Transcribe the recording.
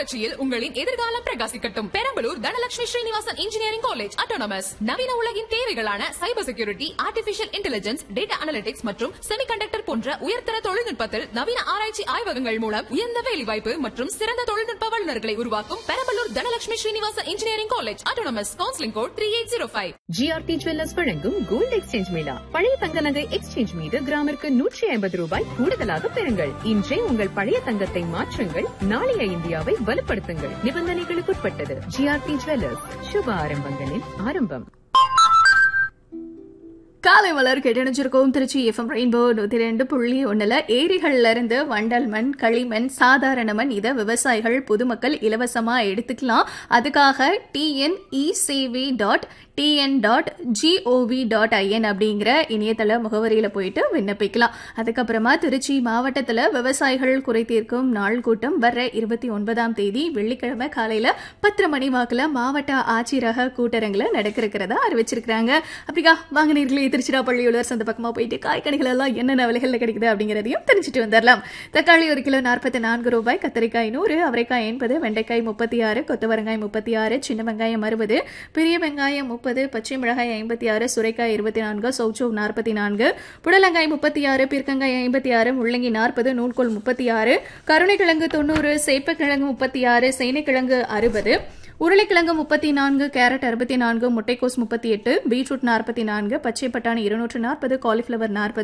புரட்சியில் உங்களின் எதிர்காலம் பிரகாசிக்கட்டும் Perambalur Dhanalakshmi Srinivasan engineering college autonomous நவீன உலகின் தேவைகளான cyber security artificial intelligence data analytics மற்றும் செமிகண்டக்டர் போன்ற உயர்தர தொழில்நுட்பத்தில் நவீன ஆராய்ச்சி ஆய்வகங்கள் மூலம் உயர்ந்த வேலைவாய்ப்பு மற்றும் சிறந்த தொழில்நுட்ப வல்லுநர்களை உருவாக்கும் Perambalur Dhanalakshmi Srinivasan engineering college autonomous counselling code three eight zero five GRT jewellers வழங்கும் கோல்டு எக்ஸ்சேஞ்ச் மேளா பழைய தங்க நகை எக்ஸ்சேஞ்ச் மீது கிராமிற்கு நூற்றி ஐம்பது ரூபாய் கூடுதலாக பெறுங்கள் இன்றே உங்கள் பழைய தங்கத்தை மாற்றுங்கள் நாளைய இந்தியாவை வலுப்படுத்துங்கள் நிபந்தனைகளுக்குட்பட்டது ஜிஆர்டி ஜுவல்லர்ஸ் சுப ஆரம்பங்களின் ஆரம்பம் காலை மலர் கேட்டணிச்சிருக்கோம் திருச்சி எஃப்எம் ரெயின்போ நூத்தி ரெண்டு புள்ளி ஒண்ணுல ஏரிகள்ல இருந்து வண்டல் மண் களிமண் சாதாரண மண் இதை விவசாயிகள் பொதுமக்கள் இலவசமா எடுத்துக்கலாம் அதுக்காக டிஎன்இ சேவை dot TN dot GOV dot IN அப்படிங்கிற இணையதள முகவரியில போயிட்டு விண்ணப்பிக்கலாம் அதுக்கப்புறமா திருச்சி மாவட்டத்துல விவசாயிகள் குறை தீர்க்கும் நாள் கூட்டம் வர்ற இருபத்தி ஒன்பதாம் தேதி வெள்ளிக்கிழமை காலையில பத்தரை மணி வாக்குல மாவட்ட ஆட்சியரக கூட்டரங்குல நடக்க இருக்கிறதா அறிவிச்சிருக்காங்க அப்படிக்கா வாங்க நேர்களே திருச்சிராப்பள்ளியுள்ளர் சந்த பக்கமா போயிட்டு காய்கனிகள் எல்லாம் என்னென்ன விலைகள்ல கிடைக்குது அப்படிங்கறதையும் தெரிஞ்சுட்டு வந்துடலாம் தக்காளி ஒரு கிலோ நாற்பத்தி நான்கு ரூபாய் கத்திரிக்காய் நூறு அவரைக்காய் எண்பது வெண்டைக்காய் முப்பத்தி ஆறு கொத்தவரங்காய் முப்பத்தி ஆறு சின்ன வெங்காயம் அறுபது பெரிய வெங்காயம் முப்பது பச்சை மிளகாய் ஐம்பத்தி ஆறு சுரைக்காய் இருபத்தி நான்கு சௌச்சோ நாற்பத்தி நான்கு புடலங்காய் முப்பத்தி ஆறு பீர்க்கங்காய் ஐம்பத்தி ஆறு முள்ளங்கி நாற்பது நூல்கோல் முப்பத்தி ஆறு கருணைக்கிழங்கு தொண்ணூறு சேப்பக்கிழங்கு முப்பத்தி ஆறு சேனைக்கிழங்கு அறுபது உருளைக்கிழங்கு முப்பத்தி நான்கு கேரட் அறுபத்தி நான்கு முட்டைக்கோஸ் முப்பத்தி எட்டு பீட்ரூட் நாற்பத்தி நான்கு பச்சை பட்டாணி இருநூற்று நாற்பது காலிஃபிளவர் நாற்பது